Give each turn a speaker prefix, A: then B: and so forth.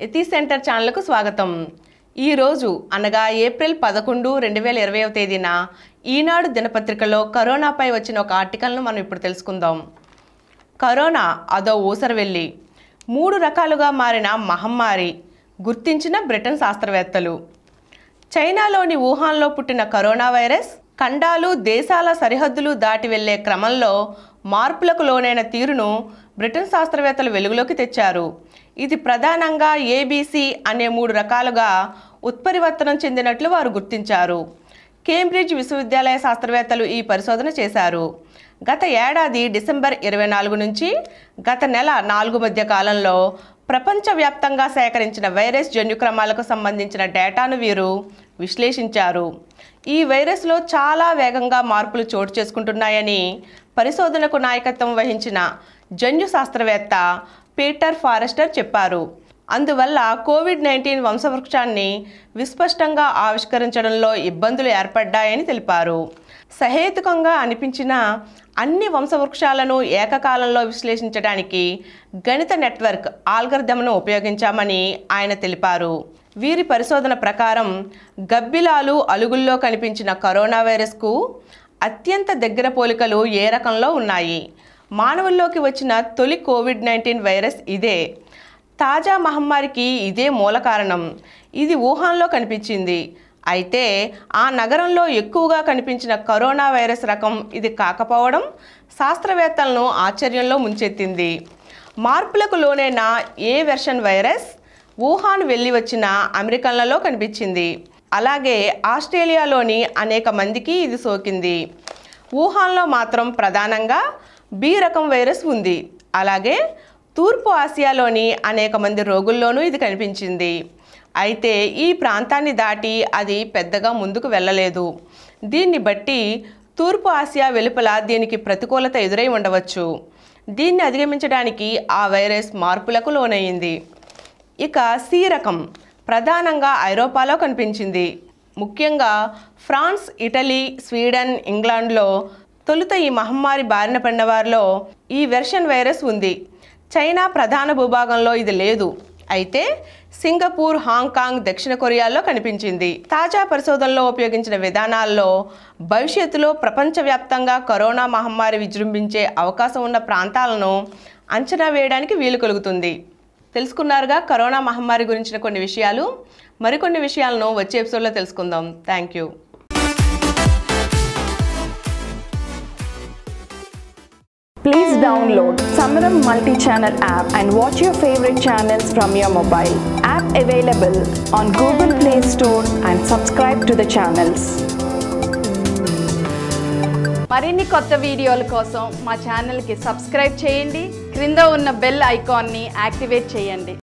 A: ఎతి centre ఛానల్కు స్వాగతం ఈరోజు అనగా ఏప్రిల్ పదకొండు రెండు వేల ఇరవైవ తేదీన ఈనాడు దినపత్రికలో కరోనాపై వచ్చిన ఒక ఆర్టికల్ను మనం ఇప్పుడు తెలుసుకుందాం కరోనా అదో ఊసరవెల్లి మూడు రకాలుగా మారిన మహమ్మారి గుర్తించిన బ్రిటన్ శాస్త్రవేత్తలు చైనాలోని వుహాన్లో పుట్టిన కరోనా వైరస్ ఖండాలు దేశాల సరిహద్దులు దాటి వెళ్లే క్రమంలో మార్పులకు లోనైన తీరును బ్రిటన్ శాస్త్రవేత్తలు వెలుగులోకి తెచ్చారు ఇది ప్రధానంగా ఏబీసీ అనే మూడు రకాలుగా ఉత్పరివర్తనం చెందినట్లు వారు గుర్తించారు కేంబ్రిడ్జ్ విశ్వవిద్యాలయ శాస్త్రవేత్తలు ఈ పరిశోధన చేశారు గత ఏడాది డిసెంబర్ ఇరవై నాలుగు నుంచి గత నెల నాలుగు మధ్య కాలంలో ప్రపంచవ్యాప్తంగా సేకరించిన వైరస్ జన్యుక్రమాలకు సంబంధించిన డేటాను వీరు విశ్లేషించారు ఈ వైరస్లో చాలా వేగంగా మార్పులు చోటు చేసుకుంటున్నాయని పరిశోధనకు నాయకత్వం వహించిన జన్యు శాస్త్రవేత్త పీటర్ ఫారెస్టర్ చెప్పారు అందువల్ల కోవిడ్ నైన్టీన్ వంశవృక్షాన్ని విస్పష్టంగా ఆవిష్కరించడంలో ఇబ్బందులు ఏర్పడ్డాయని తెలిపారు సహేతుకంగా అనిపించిన అన్ని వంశవృక్షాలను ఏకకాలంలో విశ్లేషించడానికి గణిత నెట్వర్క్ ఆల్గర్దమ్ను ఉపయోగించామని ఆయన తెలిపారు వీరి పరిశోధన ప్రకారం గబ్బిలాలు అలుగుల్లో కనిపించిన కరోనా వైరస్కు అత్యంత దగ్గర పోలికలు ఏ రకంలో ఉన్నాయి మానవుల్లోకి వచ్చిన తొలి కోవిడ్ నైన్టీన్ వైరస్ ఇదే తాజా మహమ్మారికి ఇదే మూల కారణం ఇది వుహాన్లో కనిపించింది అయితే ఆ నగరంలో ఎక్కువగా కనిపించిన కరోనా వైరస్ రకం ఇది కాకపోవడం శాస్త్రవేత్తలను ఆశ్చర్యంలో ముంచెత్తింది మార్పులకు లోనైన ఏ వెర్షన్ వైరస్ వుహాన్ వెళ్ళి వచ్చిన అమెరికన్లలో కనిపించింది అలాగే ఆస్ట్రేలియాలోని అనేక మందికి ఇది సోకింది వుహాన్లో మాత్రం ప్రధానంగా బి రకం వైరస్ ఉంది అలాగే తూర్పు ఆసియాలోని అనేక మంది రోగుల్లోనూ ఇది కనిపించింది అయితే ఈ ప్రాంతాన్ని దాటి అది పెద్దగా ముందుకు వెళ్ళలేదు దీన్ని బట్టి తూర్పు ఆసియా వెలుపల దీనికి ప్రతికూలత ఎదురై ఉండవచ్చు దీన్ని అధిగమించడానికి ఆ వైరస్ మార్పులకు లోనయ్యింది ఇక సి రకం ప్రధానంగా ఐరోపాలో కనిపించింది ముఖ్యంగా ఫ్రాన్స్ ఇటలీ స్వీడన్ ఇంగ్లాండ్లో తొలుత ఈ మహమ్మారి బారిన పడిన వారిలో ఈ వెర్షన్ వైరస్ ఉంది చైనా ప్రధాన భూభాగంలో ఇది లేదు అయితే సింగపూర్ హాంకాంగ్ దక్షిణ కొరియాలో కనిపించింది తాజా పరిశోధనలో ఉపయోగించిన విధానాల్లో భవిష్యత్తులో ప్రపంచవ్యాప్తంగా కరోనా మహమ్మారి విజృంభించే అవకాశం ఉన్న ప్రాంతాలను అంచనా వేయడానికి వీలు కలుగుతుంది తెలుసుకున్నారుగా కరోనా మహమ్మారి గురించిన కొన్ని విషయాలు మరికొన్ని విషయాలను వచ్చే ఎపిసోడ్లో తెలుసుకుందాం thank you
B: Please download Samaram multi-channel app and watch your favorite channels from your mobile. App available on Google Play Store and subscribe to the channels.
C: మరిన్ని కొత్త వీడియోల కోసం మా ఛానల్కి సబ్స్క్రైబ్ చేయండి క్రింద ఉన్న బెల్ ఐకాన్ని యాక్టివేట్ చేయండి